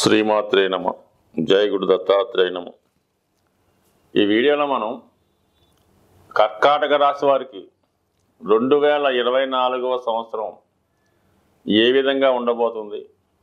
శ్రీమాత్రే నమ జయ గురు దత్తాత్రేయ నమ ఈ వీడియోలో మనం కర్కాటక రాశి వారికి రెండు వేల ఇరవై నాలుగవ సంవత్సరం ఏ విధంగా ఉండబోతుంది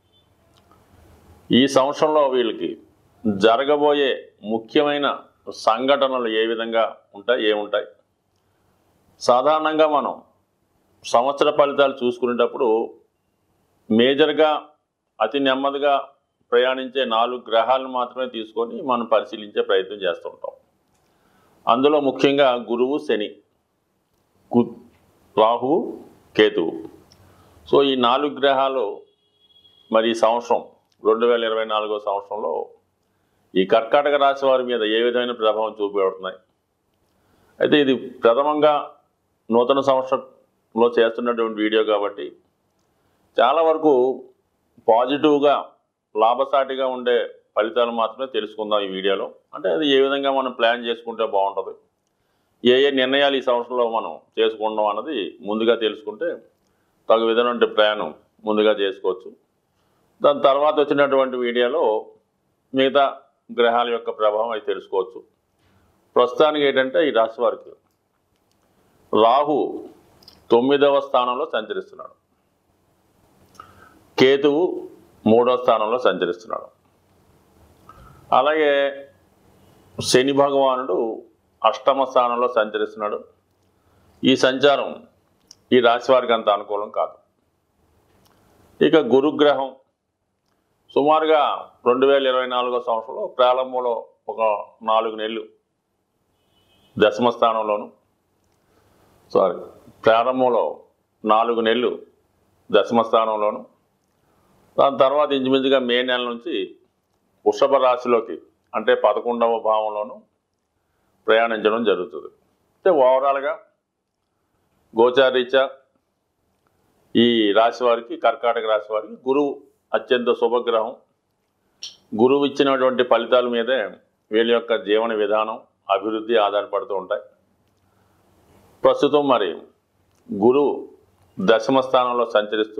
ఈ సంవత్సరంలో వీళ్ళకి జరగబోయే ముఖ్యమైన సంఘటనలు ఏ విధంగా ఉంటాయి ఏముంటాయి సాధారణంగా మనం సంవత్సర ఫలితాలు చూసుకునేటప్పుడు మేజర్గా అతి నెమ్మదిగా ప్రయాణించే నాలుగు గ్రహాలను మాత్రమే తీసుకొని మనం పరిశీలించే ప్రయత్నం చేస్తుంటాం అందులో ముఖ్యంగా గురువు శని గు రాహువు కేతువు సో ఈ నాలుగు గ్రహాలు మరి ఈ సంవత్సరం రెండు వేల ఇరవై నాలుగో సంవత్సరంలో ఈ కర్కాటక రాశి వారి మీద ఏ విధమైన ప్రభావం చూపబడుతున్నాయి అయితే ఇది ప్రథమంగా నూతన సంవత్సరంలో చేస్తున్నటువంటి వీడియో కాబట్టి చాలా వరకు పాజిటివ్గా లాభసాటిగా ఉండే ఫలితాలు మాత్రమే తెలుసుకుందాం ఈ వీడియోలో అంటే అది ఏ విధంగా మనం ప్లాన్ చేసుకుంటే బాగుంటుంది ఏ ఏ నిర్ణయాలు ఈ సంవత్సరంలో మనం చేసుకుందాం అన్నది ముందుగా తెలుసుకుంటే తగు విధమైన ప్లాన్ ముందుగా చేసుకోవచ్చు దాని తర్వాత వచ్చినటువంటి వీడియోలో మిగతా గ్రహాల యొక్క ప్రభావం అది తెలుసుకోవచ్చు ప్రస్తుతానికి ఏంటంటే ఈ రాశి వారికి రాహు తొమ్మిదవ స్థానంలో సంచరిస్తున్నాడు కేతువు మూడో స్థానంలో సంచరిస్తున్నాడు అలాగే శని భగవానుడు అష్టమ స్థానంలో సంచరిస్తున్నాడు ఈ సంచారం ఈ రాశి వారికి అంత అనుకూలం కాదు ఇక గురుగ్రహం సుమారుగా రెండు వేల ఇరవై నాలుగో సంవత్సరంలో ప్రారంభంలో ఒక నాలుగు నెలలు దశమ స్థానంలోను సారీ ప్రారంభంలో నాలుగు నెలలు దశమ స్థానంలోను దాని తర్వాత ఇంచుమించుగా మే నెల నుంచి వృషభ రాశిలోకి అంటే పదకొండవ భావంలోను ప్రయాణించడం జరుగుతుంది అంటే ఓవరాల్గా గోచారీత్యా ఈ రాశి వారికి కర్కాటక రాశి వారికి గురువు అత్యంత శుభగ్రహం గురువు ఇచ్చినటువంటి ఫలితాల మీదే వీళ్ళ యొక్క జీవన విధానం అభివృద్ధి ఆధారపడుతూ ఉంటాయి ప్రస్తుతం మరి గురువు దశమ స్థానంలో సంచరిస్తూ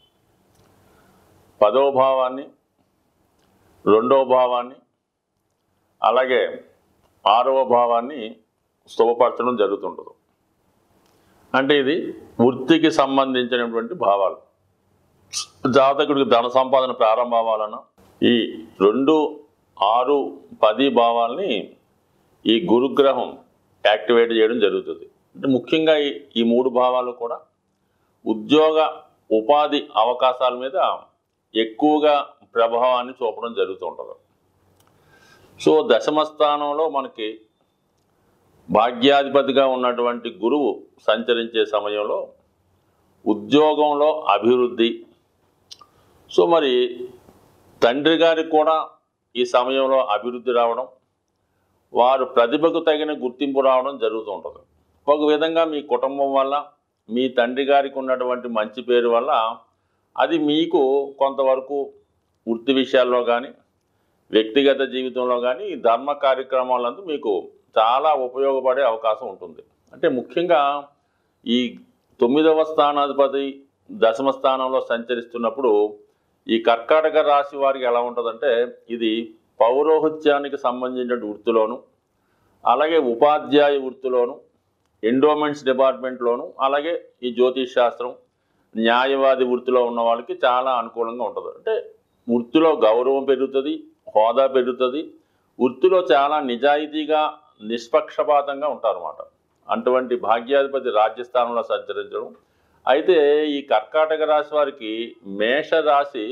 పదవ భావాన్ని రెండవ భావాన్ని అలాగే ఆరవ భావాన్ని శుభపరచడం జరుగుతుంటుంది అంటే ఇది వృత్తికి సంబంధించినటువంటి భావాలు జాతకుడికి ధన సంపాదన ప్రారంభ అవ్వాలన్నా ఈ రెండు ఆరు పది భావాల్ని ఈ గురుగ్రహం యాక్టివేట్ చేయడం జరుగుతుంది అంటే ముఖ్యంగా ఈ ఈ మూడు భావాలు కూడా ఉద్యోగ ఉపాధి అవకాశాల మీద ఎక్కువగా ప్రభావాన్ని చూపడం జరుగుతూ ఉంటుంది సో దశమ స్థానంలో మనకి భాగ్యాధిపతిగా ఉన్నటువంటి గురువు సంచరించే సమయంలో ఉద్యోగంలో అభివృద్ధి సో మరి తండ్రి గారికి కూడా ఈ సమయంలో అభివృద్ధి రావడం వారు ప్రతిభకు తగిన గుర్తింపు రావడం జరుగుతూ ఉంటుంది ఒక విధంగా మీ కుటుంబం వల్ల మీ తండ్రి గారికి ఉన్నటువంటి మంచి పేరు వల్ల అది మీకు కొంతవరకు వృత్తి విషయాల్లో కానీ వ్యక్తిగత జీవితంలో కానీ ఈ ధర్మ కార్యక్రమాలందు మీకు చాలా ఉపయోగపడే అవకాశం ఉంటుంది అంటే ముఖ్యంగా ఈ తొమ్మిదవ స్థానాధిపతి దశమ స్థానంలో సంచరిస్తున్నప్పుడు ఈ కర్కాటక రాశి వారికి ఎలా ఉంటుందంటే ఇది పౌరోహిత్యానికి సంబంధించిన వృత్తిలోను అలాగే ఉపాధ్యాయ వృత్తిలోను ఎండోమెంట్స్ డిపార్ట్మెంట్లోను అలాగే ఈ జ్యోతిష్ శాస్త్రం న్యాయవాది వృత్తిలో ఉన్న వాళ్ళకి చాలా అనుకూలంగా ఉంటుంది అంటే వృత్తిలో గౌరవం పెరుగుతుంది హోదా పెరుగుతుంది వృత్తిలో చాలా నిజాయితీగా నిష్పక్షపాతంగా ఉంటారన్నమాట అటువంటి భాగ్యాధిపతి రాజ్యస్థానంలో సంచరించడం అయితే ఈ కర్కాటక రాశి వారికి మేష రాశి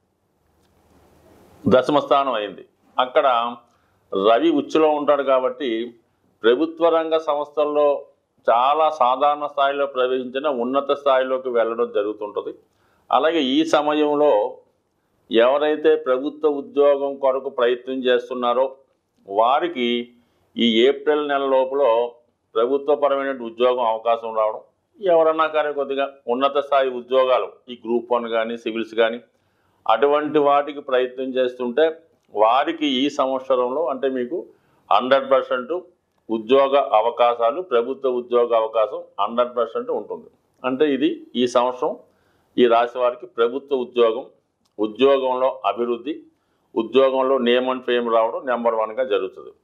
దశమ స్థానం అయింది అక్కడ రవి ఉచ్చులో ఉంటాడు కాబట్టి ప్రభుత్వ రంగ సంస్థల్లో చాలా సాధారణ స్థాయిలో ప్రవేశించిన ఉన్నత స్థాయిలోకి వెళ్ళడం జరుగుతుంటుంది అలాగే ఈ సమయంలో ఎవరైతే ప్రభుత్వ ఉద్యోగం కొరకు ప్రయత్నం చేస్తున్నారో వారికి ఈ ఏప్రిల్ నెల లోపల ప్రభుత్వపరమైన ఉద్యోగం అవకాశం రావడం ఎవరన్నా కానీ కొద్దిగా ఉన్నత స్థాయి ఉద్యోగాలు ఈ గ్రూప్ వన్ కానీ సివిల్స్ కానీ అటువంటి వాటికి ప్రయత్నం చేస్తుంటే వారికి ఈ సంవత్సరంలో అంటే మీకు హండ్రెడ్ పర్సెంట్ ఉద్యోగ అవకాశాలు ప్రభుత్వ ఉద్యోగ అవకాశం హండ్రెడ్ పర్సెంట్ ఉంటుంది అంటే ఇది ఈ సంవత్సరం ఈ రాశి వారికి ప్రభుత్వ ఉద్యోగం ఉద్యోగంలో అభివృద్ధి ఉద్యోగంలో నేమ్ అండ్ ఫేమ్ రావడం నెంబర్ వన్గా జరుగుతుంది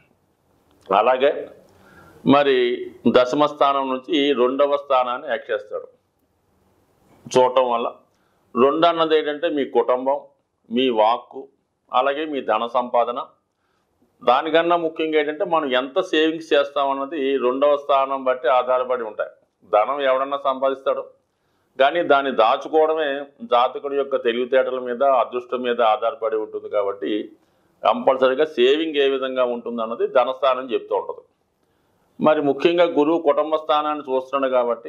అలాగే మరి దశమ స్థానం నుంచి రెండవ స్థానాన్ని ఎక్కేస్తాడు చూడటం వల్ల రెండు అన్నది ఏంటంటే మీ కుటుంబం మీ వాక్కు అలాగే మీ ధన సంపాదన దానికన్నా ముఖ్యంగా ఏంటంటే మనం ఎంత సేవింగ్స్ చేస్తామన్నది రెండవ స్థానం బట్టి ఆధారపడి ఉంటాయి ధనం ఎవడన్నా సంపాదిస్తాడు కానీ దాన్ని దాచుకోవడమే జాతకుడి యొక్క తెలివితేటల మీద అదృష్టం మీద ఆధారపడి ఉంటుంది కాబట్టి కంపల్సరీగా సేవింగ్ ఏ విధంగా ఉంటుంది అన్నది ధనస్థానం చెప్తూ ఉంటుంది మరి ముఖ్యంగా గురువు కుటుంబ స్థానాన్ని చూస్తున్నాడు కాబట్టి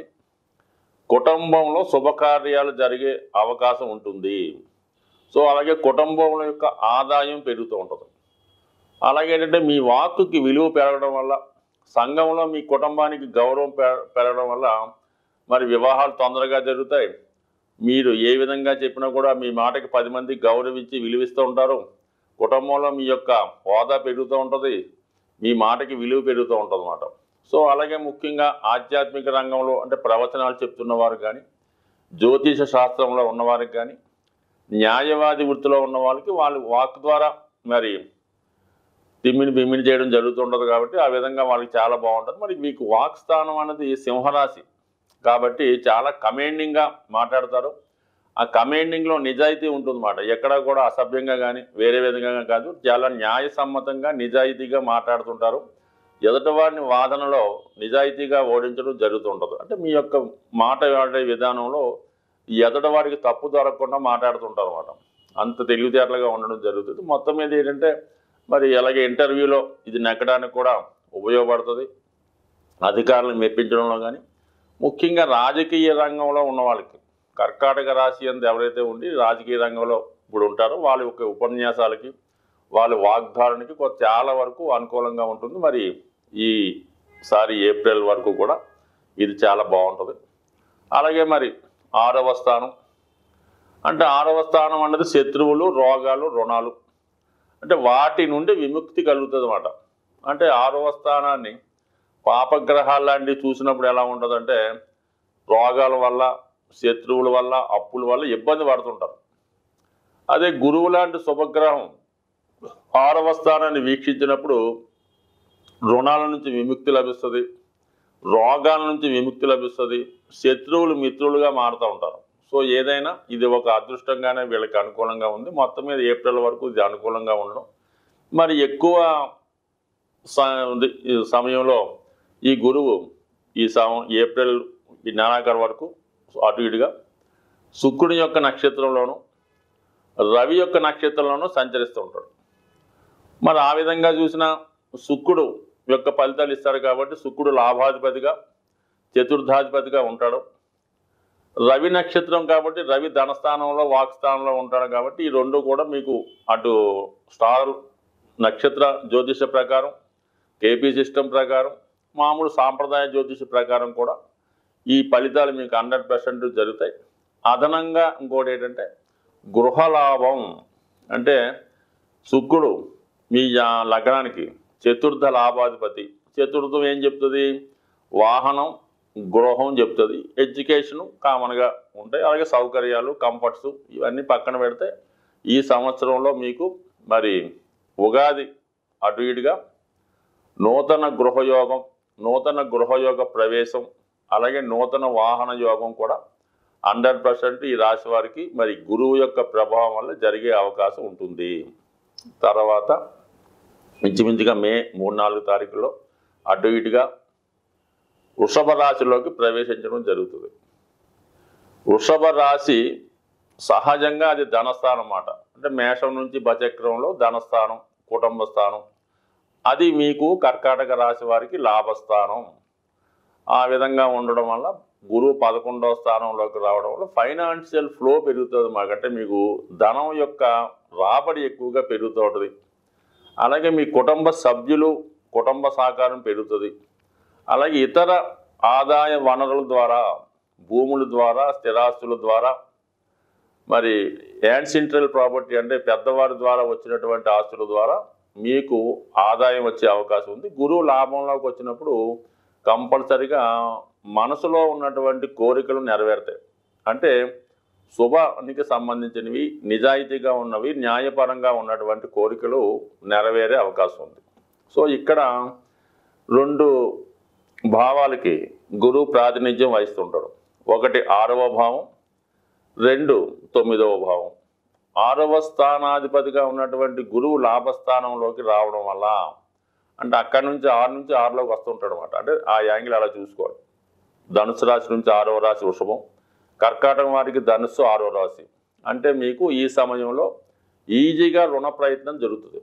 కుటుంబంలో శుభకార్యాలు జరిగే అవకాశం ఉంటుంది సో అలాగే కుటుంబం యొక్క ఆదాయం పెరుగుతూ ఉంటుంది అలాగే ఏంటంటే మీ వాక్కుకి విలువ పెరగడం వల్ల సంఘంలో మీ కుటుంబానికి గౌరవం పెర- పెరగడం వల్ల మరి వివాహాలు తొందరగా జరుగుతాయి మీరు ఏ విధంగా చెప్పినా కూడా మీ మాటకి పది మంది గౌరవించి విలువిస్తూ ఉంటారు కుటుంబంలో మీ యొక్క హోదా పెరుగుతూ ఉంటుంది మీ మాటకి విలువ పెరుగుతూ ఉంటుంది అన్నమాట సో అలాగే ముఖ్యంగా ఆధ్యాత్మిక రంగంలో అంటే ప్రవచనాలు చెప్తున్న వారు కానీ జ్యోతిష శాస్త్రంలో ఉన్నవారికి కానీ న్యాయవాది వృత్తిలో ఉన్న వాళ్ళకి వాళ్ళు వాక్ ద్వారా మరి తిమ్మిని బిమ్మిని చేయడం జరుగుతుంటుంది కాబట్టి ఆ విధంగా వాళ్ళకి చాలా బాగుంటుంది మరి మీకు వాక్ స్థానం అనేది సింహరాశి కాబట్టి చాలా కమాండింగ్గా మాట్లాడతారు ఆ కమాండింగ్లో నిజాయితీ ఉంటుందన్నమాట ఎక్కడ కూడా అసభ్యంగా కానీ వేరే విధంగా కాదు చాలా న్యాయసమ్మతంగా నిజాయితీగా మాట్లాడుతుంటారు ఎదుటివాడిని వాదనలో నిజాయితీగా ఓడించడం జరుగుతుంటుంది అంటే మీ యొక్క మాట ఆడే విధానంలో ఈ ఎదుటివాడికి తప్పు దొరకకుండా మాట్లాడుతుంటారు అనమాట అంత తెలివితేటలుగా ఉండడం జరుగుతుంది మొత్తం మీద ఏంటంటే మరి అలాగే ఇంటర్వ్యూలో ఇది నెగ్గడానికి కూడా ఉపయోగపడుతుంది అధికారులను మెప్పించడంలో కానీ ముఖ్యంగా రాజకీయ రంగంలో ఉన్న వాళ్ళకి కర్కాటక రాశి అంత ఎవరైతే ఉండి రాజకీయ రంగంలో ఇప్పుడు ఉంటారో వాళ్ళ యొక్క ఉపన్యాసాలకి వాళ్ళ వాగ్దానానికి కొ- చాలా వరకు అనుకూలంగా ఉంటుంది మరి ఈ సారి ఏప్రిల్ వరకు కూడా ఇది చాలా బాగుంటుంది అలాగే మరి ఆరవ స్థానం అంటే ఆరవ స్థానం అన్నది శత్రువులు రోగాలు రుణాలు అంటే వాటి నుండి విముక్తి కలుగుతుంది అన్నమాట అంటే ఆరవ స్థానాన్ని పాపగ్రహాలు లాంటివి చూసినప్పుడు ఎలా ఉంటుందంటే రోగాల వల్ల శత్రువుల వల్ల అప్పుల వల్ల ఇబ్బంది పడుతుంటారు అదే గురువు లాంటి శుభగ్రహం ఆరవ స్థానాన్ని వీక్షించినప్పుడు రుణాల నుంచి విముక్తి లభిస్తుంది రోగాల నుంచి విముక్తి లభిస్తుంది శత్రువులు మిత్రులుగా మారుతూ ఉంటారు సో ఏదైనా ఇది ఒక అదృష్టంగానే వీళ్ళకి అనుకూలంగా ఉంది మొత్తం మీద ఏప్రిల్ వరకు ఇది అనుకూలంగా ఉండడం మరి ఎక్కువ స- ఉంది- ఈ సమయంలో ఈ గురువు ఈ సం ఏప్రిల్ ఈ నెలాఖరు వరకు అటు ఇటుగా శుక్రుడి యొక్క నక్షత్రంలోను రవి యొక్క నక్షత్రంలోనూ సంచరిస్తూ ఉంటాడు మరి ఆ విధంగా చూసిన శుక్రుడు యొక్క ఫలితాలు ఇస్తాడు కాబట్టి శుక్రుడు లాభాధిపతిగా చతుర్థాధిపతిగా ఉంటాడు రవి నక్షత్రం కాబట్టి రవి ధనస్థానంలో వాక్స్థానంలో ఉంటాడు కాబట్టి ఈ రెండు కూడా మీకు అటు స్టార్ నక్షత్ర జ్యోతిష ప్రకారం కేపీ సిస్టమ్ ప్రకారం మామూలు సాంప్రదాయ జ్యోతిష ప్రకారం కూడా ఈ ఫలితాలు మీకు హండ్రెడ్ పర్సెంట్ జరుగుతాయి అదనంగా ఇంకోటి ఏంటంటే గృహలాభం అంటే శుక్రుడు మీ జా- లగ్నానికి చతుర్థ లాభాధిపతి చతుర్థం ఏం చెప్తుంది వాహనం గృహం చెప్తుంది ఎడ్యుకేషను కామన్గా ఉంటాయి అలాగే సౌకర్యాలు కంఫర్ట్స్ ఇవన్నీ పక్కన పెడితే ఈ సంవత్సరంలో మీకు మరి ఉగాది అటు ఇటుగా నూతన గృహయోగం నూతన గృహయోగ ప్రవేశం అలాగే నూతన వాహన యోగం కూడా హండ్రెడ్ పర్సెంట్ ఈ రాశి వారికి మరి గురువు యొక్క ప్రభావం వల్ల జరిగే అవకాశం ఉంటుంది తర్వాత ఇంచుమించుగా మే మూడు నాలుగు తారీఖులో అటు ఇటుగా వృషభ రాశిలోకి ప్రవేశించడం జరుగుతుంది వృషభ రాశి సహజంగా అది ధనస్థానం అన్నమాట అంటే మేషం నుంచి బచక్రంలో ధనస్థానం కుటుంబ స్థానం అది మీకు కర్కాటక రాశి వారికి లాభస్థానం ఆ విధంగా ఉండడం వల్ల గురువు పదకొండవ స్థానంలోకి రావడం వల్ల ఫైనాన్షియల్ ఫ్లో పెరుగుతుంది మాకు అంటే మీకు ధనం యొక్క రాబడి ఎక్కువగా పెరుగుతూ ఉంటుంది అలాగే మీ కుటుంబ సభ్యులు కుటుంబ సహకారం పెరుగుతుంది అలాగే ఇతర ఆదాయ వనరుల ద్వారా భూముల ద్వారా స్థిరాస్తుల ద్వారా మరి యాన్సింట్రల్ ప్రాపర్టీ అంటే పెద్దవారి ద్వారా వచ్చినటువంటి ఆస్తుల ద్వారా మీకు ఆదాయం వచ్చే అవకాశం ఉంది గురువు లాభంలోకి వచ్చినప్పుడు కంపల్సరిగా మనసులో ఉన్నటువంటి కోరికలు నెరవేరుతాయి అంటే శుభానికి సంబంధించినవి నిజాయితీగా ఉన్నవి న్యాయపరంగా ఉన్నటువంటి కోరికలు నెరవేరే అవకాశం ఉంది సో ఇక్కడ రెండు భావాలకి గురువు ప్రాతినిధ్యం వహిస్తుంటాడు ఒకటి ఆరవ భావం రెండు తొమ్మిదవ భావం ఆరవ స్థానాధిపతిగా ఉన్నటువంటి గురువు లాభస్థానంలోకి రావడం వల్ల అంటే అక్కడి నుంచి ఆరు నుంచి ఆరులోకి వస్తుంటాడు అనమాట అంటే ఆ యాంగిల్ అలా చూసుకోవాలి ధనుసు రాశి నుంచి ఆరవ రాశి వృషభం కర్కాటకం వారికి ధనుస్సు ఆరవ రాశి అంటే మీకు ఈ సమయంలో ఈజీగా రుణ ప్రయత్నం జరుగుతుంది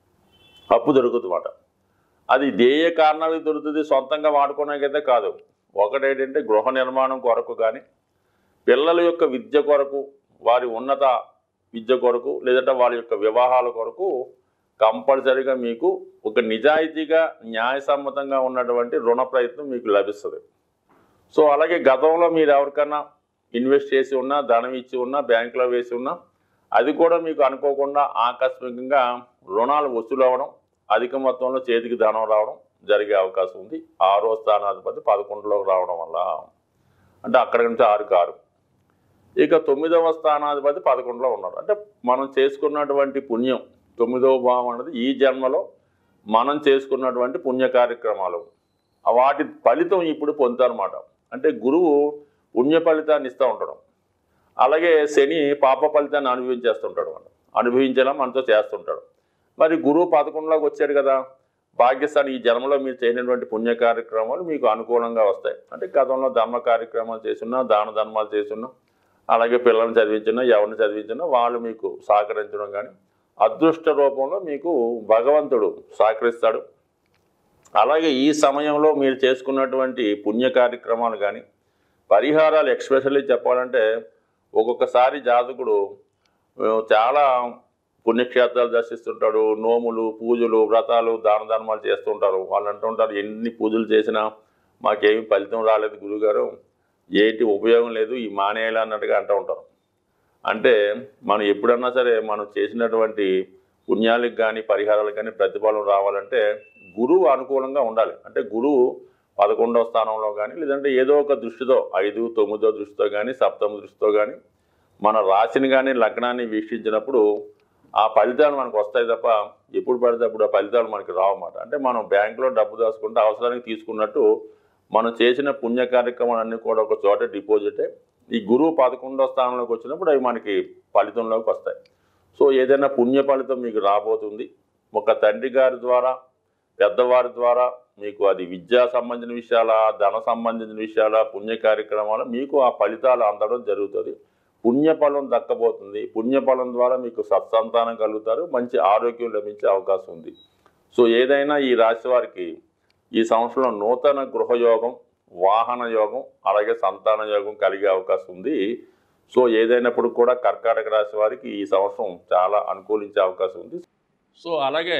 అప్పు దొరుకుతుంది అన్నమాట అది దేయ కారణాలకు దొరుకుతుంది సొంతంగా వాడుకోవడానికైతే కాదు ఒకటేంటంటే గృహ నిర్మాణం కొరకు కానీ పిల్లల యొక్క విద్య కొరకు వారి ఉన్నత విద్య కొరకు లేదంటే వాళ్ళ యొక్క వివాహాల కొరకు కంపల్సరీగా మీకు ఒక నిజాయితీగా న్యాయసమ్మతంగా ఉన్నటువంటి రుణ ప్రయత్నం మీకు లభిస్తుంది సో అలాగే గతంలో మీరు ఎవరికన్నా ఇన్వెస్ట్ చేసి ఉన్నా ధనం ఇచ్చి ఉన్నా బ్యాంకులో వేసి ఉన్నా అది కూడా మీకు అనుకోకుండా ఆకస్మికంగా రుణాలు వసూలు అవ్వడం అధిక మొత్తంలో చేతికి ధనం రావడం జరిగే అవకాశం ఉంది ఆరో స్థానాధిపతి పదకొండులోకి రావడం వల్ల అంటే అక్కడి నుంచి ఆరుకి ఆరు ఇక తొమ్మిదవ స్థానాధిపతి పదకొండులో ఉన్నాడు అంటే మనం చేసుకున్నటువంటి పుణ్యం తొమ్మిదవ భావం అనేది ఈ జన్మలో మనం చేసుకున్నటువంటి పుణ్య కార్యక్రమాలు ఆ వాటి ఫలితం ఇప్పుడు పొందుతారన్నమాట అంటే గురువు పుణ్య ఫలితాన్ని ఇస్తూ ఉంటాడు అలాగే శని పాప ఫలితాన్ని అనుభవించేస్తుంటాడు మనం అనుభవించేలా మనతో చేస్తుంటాడు మరి గురువు పదకొండులోకి వచ్చాడు కదా భాగ్యస్థానం ఈ జన్మలో మీరు చేయనటువంటి పుణ్య కార్యక్రమాలు మీకు అనుకూలంగా వస్తాయి అంటే గతంలో ధర్మ కార్యక్రమాలు చేసున్నా దాన ధర్మాలు చేసున్నా అలాగే పిల్లల్ని చదివించినా ఎవరిని చదివించినా వాళ్ళు మీకు సహకరించడం కానీ అదృష్ట రూపంలో మీకు భగవంతుడు సహకరిస్తాడు అలాగే ఈ సమయంలో మీరు చేసుకున్నటువంటి పుణ్య కార్యక్రమాలు కానీ పరిహారాలు ఎక్స్పెషల్లీ చెప్పాలంటే ఒక్కొక్కసారి జాతకుడు ఆ, చాలా పుణ్యక్షేత్రాలు దర్శిస్తుంటాడు నోములు పూజలు వ్రతాలు దాన ధర్మాలు చేస్తుంటారు వాళ్ళు అంటుంటారు ఎన్ని పూజలు చేసినా మాకేమి ఫలితం రాలేదు గురుగారు ఏంటి ఉపయోగం లేదు ఈ మానేయాలి అన్నట్టుగా అంటూ ఉంటారు అంటే మనం ఎప్పుడన్నా సరే మనం చేసినటువంటి పుణ్యాలకు కానీ పరిహారాలకు కానీ ప్రతిఫలం రావాలంటే గురువు అనుకూలంగా ఉండాలి అంటే గురువు పదకొండవ స్థానంలో కానీ లేదంటే ఏదో ఒక దృష్టితో ఐదు తొమ్మిదో దృష్టితో కానీ సప్తమ దృష్టితో కానీ మన రాశిని కానీ లగ్నాన్ని వీక్షించినప్పుడు ఆ ఫలితాలు మనకు వస్తాయి తప్ప ఎప్పుడు పడితే అప్పుడు ఆ ఫలితాలు మనకి రావన్నమాట అంటే మనం బ్యాంకులో డబ్బు దాచుకుంటే అవసరానికి తీసుకున్నట్టు మనం చేసిన పుణ్య కార్యక్రమాలన్నీ కూడా ఒక చోట డిపాజిటే ఈ గురువు పదకొండో స్థానంలోకి వచ్చినప్పుడు అవి మనకి ఫలితంలోకి వస్తాయి సో ఏదైనా పుణ్య ఫలితం మీకు రాబోతుంది ఒక తండ్రి గారి ద్వారా పెద్దవారి ద్వారా మీకు అది విద్యా సంబంధించిన విషయాల ధన సంబంధించిన విషయాల పుణ్య కార్యక్రమాలు మీకు ఆ ఫలితాలు అందడం జరుగుతుంది పుణ్యఫలం దక్కబోతుంది పుణ్యఫలం ద్వారా మీకు సత్సంతానం కలుగుతారు మంచి ఆరోగ్యం లభించే అవకాశం ఉంది సో ఏదైనా ఈ రాశి వారికి ఈ సంవత్సరంలో నూతన గృహయోగం వాహన యోగం అలాగే సంతాన యోగం కలిగే అవకాశం ఉంది సో ఏదైనప్పుడు కూడా కర్కాటక రాశి వారికి ఈ సంవత్సరం చాలా అనుకూలించే అవకాశం ఉంది సో అలాగే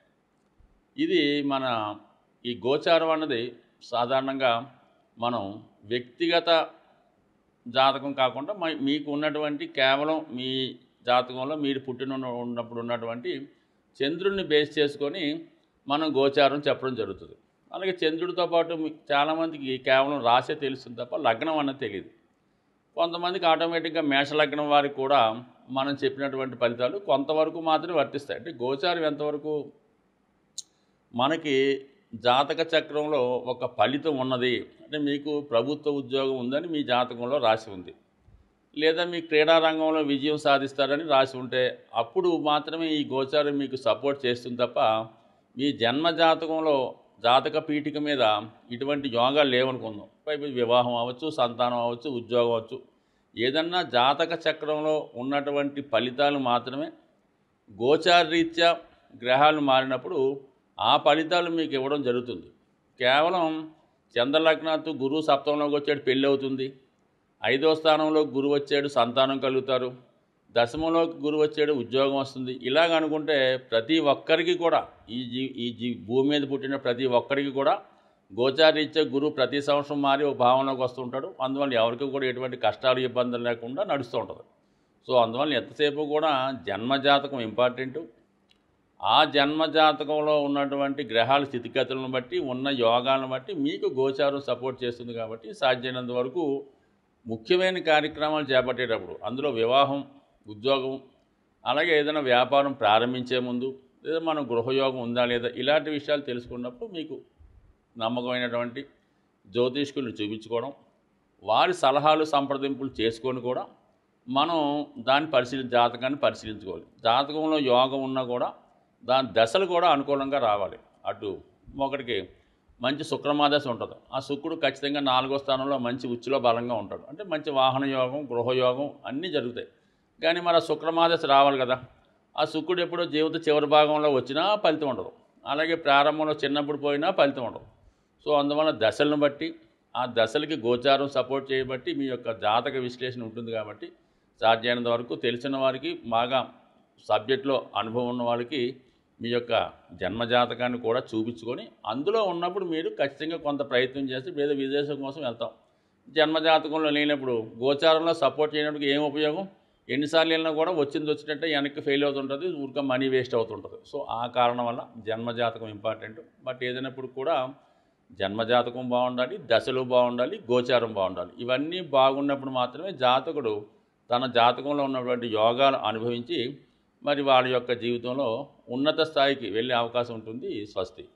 ఇది మన ఈ గోచారం అన్నది సాధారణంగా మనం వ్యక్తిగత జాతకం కాకుండా మ- మీకు ఉన్నటువంటి కేవలం మీ జాతకంలో మీరు పుట్టిన ఉన్న- ఉన్నప్పుడు ఉన్నటువంటి చంద్రుడిని బేస్ చేసుకొని మనం గోచారం చెప్పడం జరుగుతుంది అలాగే చంద్రుడితో పాటు మీ- చాలామందికి కేవలం రాసే తెలుస్తుంది తప్ప లగ్నం అన్నది తెలియదు కొంతమందికి ఆటోమేటిక్గా మేషలగ్నం వారికి కూడా మనం చెప్పినటువంటి ఫలితాలు కొంతవరకు మాత్రమే వర్తిస్తాయి అంటే గోచారం ఎంతవరకు మనకి జాతక చక్రంలో ఒక ఫలితం ఉన్నది అంటే మీకు ప్రభుత్వ ఉద్యోగం ఉందని మీ జాతకంలో రాసి ఉంది లేదా మీ క్రీడా రంగంలో విజయం సాధిస్తారని రాసి ఉంటే అప్పుడు మాత్రమే ఈ గోచారం మీకు సపోర్ట్ చేస్తుంది తప్ప మీ జన్మ జాతకంలో జాతక పీఠిక మీద ఇటువంటి యోగాలు లేవనుకుందాం పైపు వివాహం అవ్వచ్చు సంతానం అవ్వచ్చు ఉద్యోగం అవ్వచ్చు ఏదన్నా జాతక చక్రంలో ఉన్నటువంటి ఫలితాలు మాత్రమే గోచారరీత్యా గ్రహాలు మారినప్పుడు ఆ ఫలితాలు మీకు ఇవ్వడం జరుగుతుంది కేవలం చంద్రలగ్నాత్తు గురువు సప్తంలోకి వచ్చాడు పెళ్ళి అవుతుంది ఐదో స్థానంలో గురువు వచ్చాడు సంతానం కలుగుతారు దశమంలోకి గురువు వచ్చాడు ఉద్యోగం వస్తుంది ఇలాగ అనుకుంటే ప్రతి ఒక్కరికి కూడా ఈ జీ ఈ జీ భూమి మీద పుట్టిన ప్రతి ఒక్కరికి కూడా గోచారీత్యా గురువు ప్రతి సంవత్సరం మారి ఒక భావనలోకి వస్తుంటాడు అందువల్ల ఎవరికి కూడా ఎటువంటి కష్టాలు ఇబ్బందులు లేకుండా నడుస్తూ ఉంటుంది సో అందువల్ల ఎంతసేపు కూడా జన్మజాతకం ఇంపార్టెంటు ఆ జన్మ జాతకంలో ఉన్నటువంటి గ్రహాల స్థితిగతులను బట్టి ఉన్న యోగాలను బట్టి మీకు గోచారం సపోర్ట్ చేస్తుంది కాబట్టి సాధ్యమైనంత వరకు ముఖ్యమైన కార్యక్రమాలు చేపట్టేటప్పుడు అందులో వివాహం ఉద్యోగం అలాగే ఏదైనా వ్యాపారం ప్రారంభించే ముందు లేదా మనం గృహయోగం ఉందా లేదా ఇలాంటి విషయాలు తెలుసుకున్నప్పుడు మీకు నమ్మకమైనటువంటి జ్యోతిష్కుల్ని చూపించుకోవడం వారి సలహాలు సంప్రదింపులు చేసుకొని కూడా మనం దాన్ని పరిశీలి జాతకాన్ని పరిశీలించుకోవాలి జాతకంలో యోగం ఉన్నా కూడా దాని దశలు కూడా అనుకూలంగా రావాలి అటు ఒకటికి మంచి శుక్రమాదశ ఉంటుంది ఆ శుక్రుడు ఖచ్చితంగా నాలుగో స్థానంలో మంచి ఉచ్చులో బలంగా ఉంటాడు అంటే మంచి వాహన యోగం గృహయోగం అన్నీ జరుగుతాయి కానీ మరి ఆ శుక్రమాదశ రావాలి కదా ఆ శుక్రుడు ఎప్పుడో జీవిత చివరి భాగంలో వచ్చినా ఫలితం ఉండదు అలాగే ప్రారంభంలో చిన్నప్పుడు పోయినా ఫలితం ఉండదు సో అందువల్ల దశలను బట్టి ఆ దశలకి గోచారం సపోర్ట్ చేయబట్టి మీ యొక్క జాతక విశ్లేషణ ఉంటుంది కాబట్టి సాధ్యమైనంత వరకు తెలిసిన వారికి బాగా సబ్జెక్ట్లో అనుభవం ఉన్న వాళ్ళకి మీ యొక్క జన్మజాతకాన్ని కూడా చూపించుకొని అందులో ఉన్నప్పుడు మీరు ఖచ్చితంగా కొంత ప్రయత్నం చేసి వేరే విదేశం కోసం వెళ్తాం జన్మజాతకంలో లేనప్పుడు గోచారంలో సపోర్ట్ చేయడానికి ఏం ఉపయోగం ఎన్నిసార్లు వెళ్ళినా కూడా వచ్చింది వచ్చినట్టే వెనక్కి ఫెయిల్ అవుతుంటుంది ఊరికే మనీ వేస్ట్ అవుతుంటుంది సో ఆ కారణం వల్ల జన్మజాతకం ఇంపార్టెంట్ బట్ ఏదైనప్పుడు కూడా జన్మజాతకం బాగుండాలి దశలు బాగుండాలి గోచారం బాగుండాలి ఇవన్నీ బాగున్నప్పుడు మాత్రమే జాతకుడు తన జాతకంలో ఉన్నటువంటి యోగాలు అనుభవించి మరి వాళ్ళ యొక్క జీవితంలో ఉన్నత స్థాయికి వెళ్ళే అవకాశం ఉంటుంది స్వస్తి